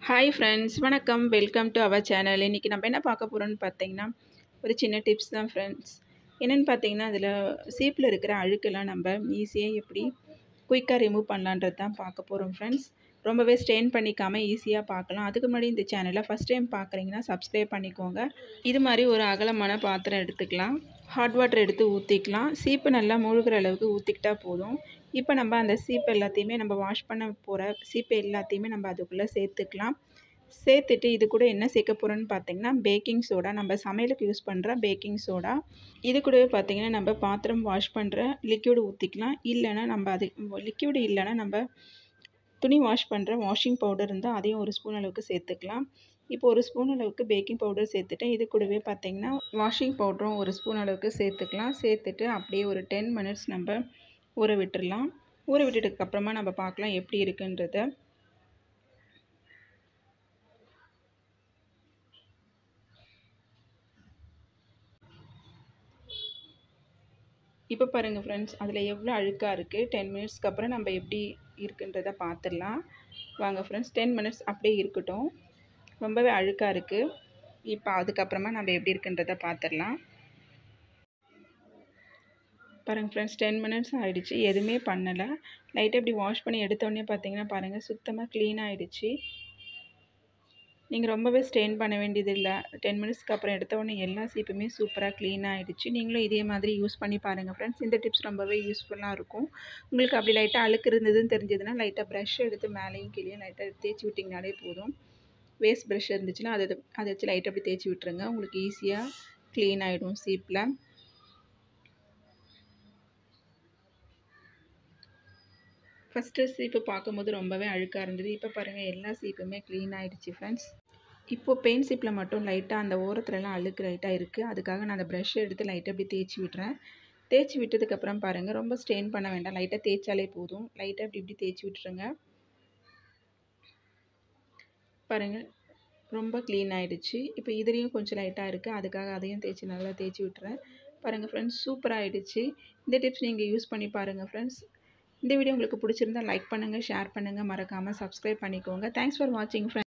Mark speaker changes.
Speaker 1: hi friends வணக்கம் welcome to our channel இன்றைக்கி நம்ம என்ன பார்க்க போகிறோம்னு பார்த்தீங்கன்னா ஒரு சின்ன டிப்ஸ் தான் ஃப்ரெண்ட்ஸ் என்னென்னு பார்த்தீங்கன்னா அதில் சீப்பில் இருக்கிற அழுக்கெல்லாம் நம்ம ஈஸியாக எப்படி குயிக்காக ரிமூவ் பண்ணலான்றது தான் பார்க்க போகிறோம் ஃப்ரெண்ட்ஸ் ரொம்பவே ஸ்ட்ரெயின் பண்ணிக்காமல் ஈஸியாக பார்க்கலாம் அதுக்கு முன்னாடி இந்த சேனலை ஃபஸ்ட் டைம் பார்க்குறீங்கன்னா சப்ஸ்கிரைப் பண்ணிக்கோங்க இது மாதிரி ஒரு அகலமான பாத்திரம் எடுத்துக்கலாம் ஹாட் வாட்டர் எடுத்து ஊற்றிக்கலாம் சீப்பு நல்லா மூழ்கிற அளவுக்கு ஊற்றிக்கிட்டா போதும் இப்போ நம்ம அந்த சீப்பு எல்லாத்தையுமே நம்ம வாஷ் பண்ண போகிற சீப்பு எல்லாத்தையுமே நம்ம அதுக்குள்ளே சேர்த்துக்கலாம் சேர்த்துட்டு இது கூட என்ன சேர்க்க போகிறோன்னு பார்த்தீங்கன்னா பேக்கிங் சோடா நம்ம சமையலுக்கு யூஸ் பண்ணுற பேக்கிங் சோடா இது கூடவே பார்த்தீங்கன்னா நம்ம பாத்திரம் வாஷ் பண்ணுற லிக்யூடு ஊற்றிக்கலாம் இல்லைன்னா நம்ம அது லிக்யூடு இல்லைன்னா நம்ம துணி வாஷ் பண்ணுற வாஷிங் பவுடர் இருந்தால் அதையும் ஒரு ஸ்பூன் அளவுக்கு சேர்த்துக்கலாம் இப்போ ஒரு ஸ்பூன் அளவுக்கு பேக்கிங் பவுடர் சேர்த்துட்டேன் இது கூடவே பார்த்தீங்கன்னா வாஷிங் பவுடரும் ஒரு ஸ்பூன் அளவுக்கு சேர்த்துக்கலாம் சேர்த்துட்டு அப்படியே ஒரு டென் மினிட்ஸ் நம்ம ஊற விட்டுடலாம் ஊற விட்டுட்டதுக்கப்புறமா நம்ம பார்க்கலாம் எப்படி இருக்குன்றத இப்போ பாருங்கள் ஃப்ரெண்ட்ஸ் அதில் எவ்வளோ அழுக்காக இருக்குது டென் மினிட்ஸ்க்கு அப்புறம் நம்ம எப்படி இருக்குன்றத பார்த்துடலாம் வாங்க ஃப்ரெண்ட்ஸ் டென் மினிட்ஸ் அப்படியே இருக்கட்டும் ரொம்பவே அழுக்காக இருக்குது இப்போ அதுக்கப்புறமா நம்ம எப்படி இருக்குன்றத பார்த்துடலாம் பாருங்கள் ஃப்ரெண்ட்ஸ் டென் மினிட்ஸ் ஆகிடுச்சு எதுவுமே பண்ணலை லைட்டாக இப்படி வாஷ் பண்ணி எடுத்தோடனே பார்த்தீங்கன்னா பாருங்கள் சுத்தமாக க்ளீன் ஆகிடுச்சு நீங்கள் ரொம்பவே ஸ்ட்ரெயின் பண்ண வேண்டியது இல்லை டென் மினிட்ஸ்க்கு அப்புறம் எடுத்தோடனே எல்லா சீப்புமே சூப்பராக க்ளீன் ஆகிடுச்சு நீங்களும் இதே மாதிரி யூஸ் பண்ணி பாருங்கள் ஃப்ரெண்ட்ஸ் இந்த டிப்ஸ் ரொம்பவே யூஸ்ஃபுல்லாக இருக்கும் உங்களுக்கு அப்படி லைட்டாக அழுக்கு இருந்ததுன்னு தெரிஞ்சதுன்னா லைட்டாக ப்ரஷ் எடுத்து மேலேயும் கீழே லைட்டாக தேய்ச்சி விட்டிங்கனாலே போதும் வேஸ்ட் ப்ரஷ் இருந்துச்சுன்னா அதை அதை வச்சு லைட்டாக அப்படி தேய்ச்சி விட்டுருங்க உங்களுக்கு ஈஸியாக க்ளீன் ஆகிடும் சீப்பில் ஃபஸ்ட்டு சீப்பு பார்க்கும்போது ரொம்பவே அழுக்காக இருந்தது இப்போ பாருங்கள் எல்லா சீப்புமே க்ளீன் ஆகிடுச்சு ஃப்ரெண்ட்ஸ் இப்போது பெயிண்ட் சீப்பில் மட்டும் லைட்டாக அந்த ஓரத்துலலாம் அழுக்கு லைட்டாக இருக்குது அதுக்காக நான் அந்த ப்ரஷ் எடுத்து லைட்டாக அப்படி தேய்ச்சி விட்றேன் தேய்ச்சி விட்டதுக்கப்புறம் பாருங்கள் ரொம்ப ஸ்ட்ரெயின் பண்ண வேண்டாம் லைட்டாக தேய்ச்சாலே போதும் லைட்டாக இப்படி இப்படி தேய்ச்சி விட்டுருங்க பாருங்கள் ரொம்ப க்ளீன் ஆகிடுச்சு இப்போ இதுலேயும் கொஞ்சம் லைட்டாக இருக்குது அதுக்காக அதையும் தேய்ச்சி நல்லா தேய்ச்சி விட்டுறேன் பாருங்கள் ஃப்ரெண்ட்ஸ் சூப்பராக ஆகிடுச்சு இந்த டிப்ஸ் நீங்கள் யூஸ் பண்ணி பாருங்கள் ஃப்ரெண்ட்ஸ் இந்த வீடியோ உங்களுக்கு பிடிச்சிருந்தா லைக் பண்ணுங்கள் ஷேர் பண்ணுங்கள் மறக்காமல் சப்ஸ்கிரைப் பண்ணிக்கோங்க தேங்க்ஸ் ஃபார் வாட்சிங் ஃப்ரெண்ட்ஸ்